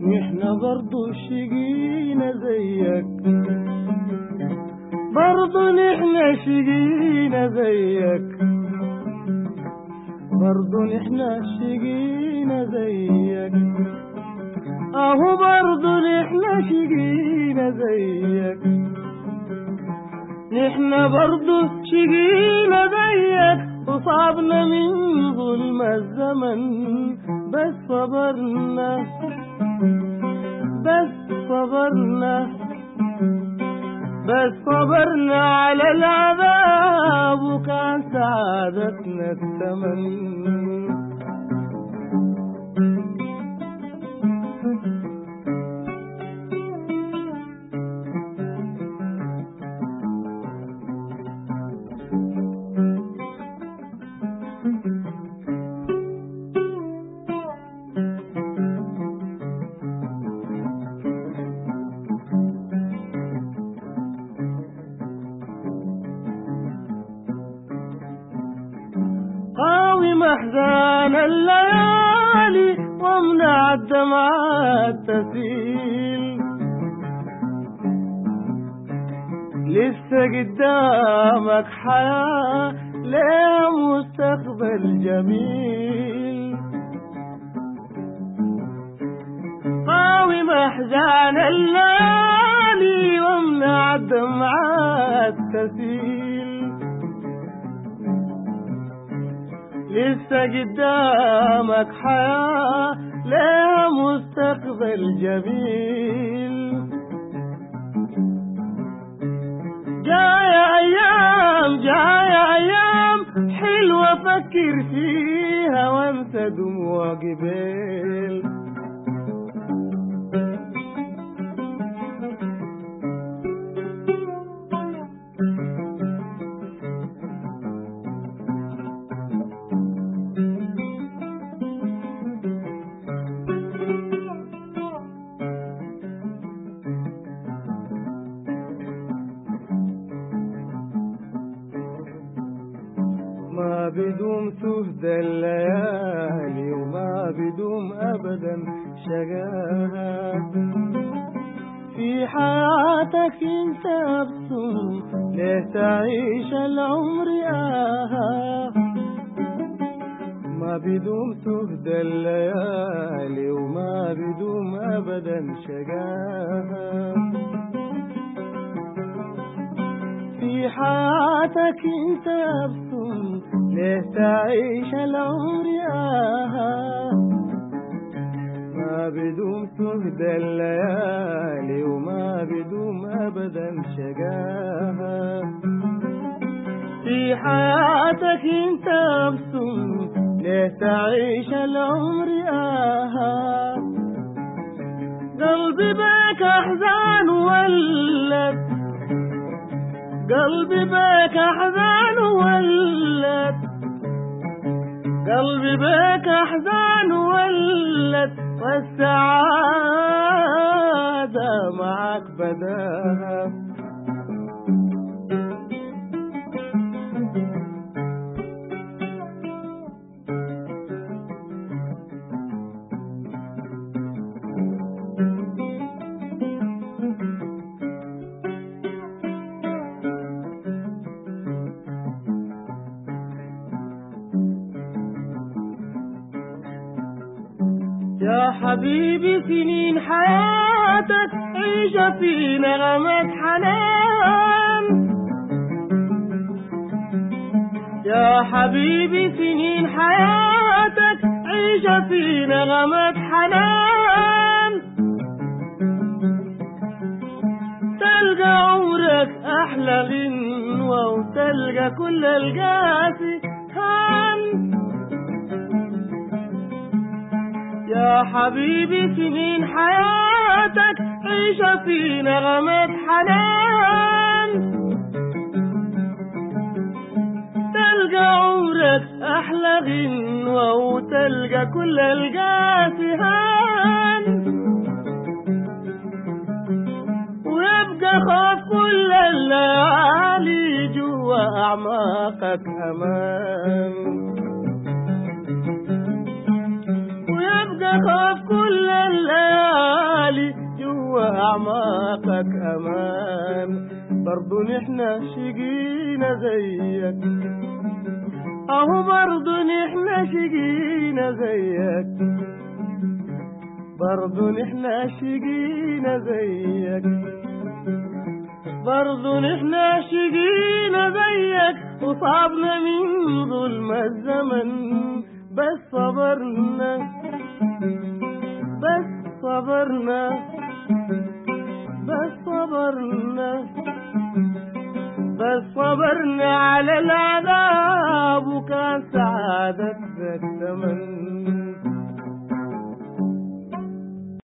نحنا برضو شقينا زيك برضو نحنا شقينا زيك برضو نحنا شقينا زيك اهو برضو نحنا شقينا زيك نحنا برضو شقينا زيك وصابنا من ظلم الزمن بس صبرنا بس صبرنا بس صبرنا على العذاب وكان سعادتنا الثمن قاوم احزان الليالي وامنع الدمعات تسيل لسه قدامك حياة ليه مستقبل جميل قاوم احزان الليالي وامنع الدمعات تسيل لسه قدامك حياة لها مستقبل جميل جاية أيام جاية أيام حلوة فكر فيها وانسى دموع قبيل ما بدوم تهدى الليالي وما بدوم ابدا شقاها في حياتك انت ابسم ليه تعيش العمر آها ما بدوم تهدى الليالي وما بدوم ابدا شقاها في حياتك انت ابسم ليه تعيش العمر آها ما بدوم تهدى الليالي وما بدوم ابدا شقاها في حياتك انت ابسم ليه تعيش العمر آها قلبي بك احزان ولد قلبي بك احزان ولد قلبي بك احزان ولد والسعادة معك بداها يا حبيبي سنين حياتك عيش في نغمة حنان يا حبيبي سنين حياتك عيش في نغمة حنان تلقى عمرك أحلى غنوة وتلقى كل القاسي هان يا حبيبي سنين حياتك عيش في نغمة حنان تلقى عمرك أحلى غنوة وتلقى كل القاسهان ويبقى خوف كل الليالي جوا أعماقك أمان ويبقى خوف كل الليالي وأعماقك أمان برضو نحنا شقينا زيك أهو برضو نحنا شقينا زيك برضو نحنا شقينا زيك برضو نحنا شقينا زيك وصابنا من ظلم الزمن بس صبرنا بس صبرنا بس صبرنا بس صبرنا على العذاب وكان سعادتك ثمن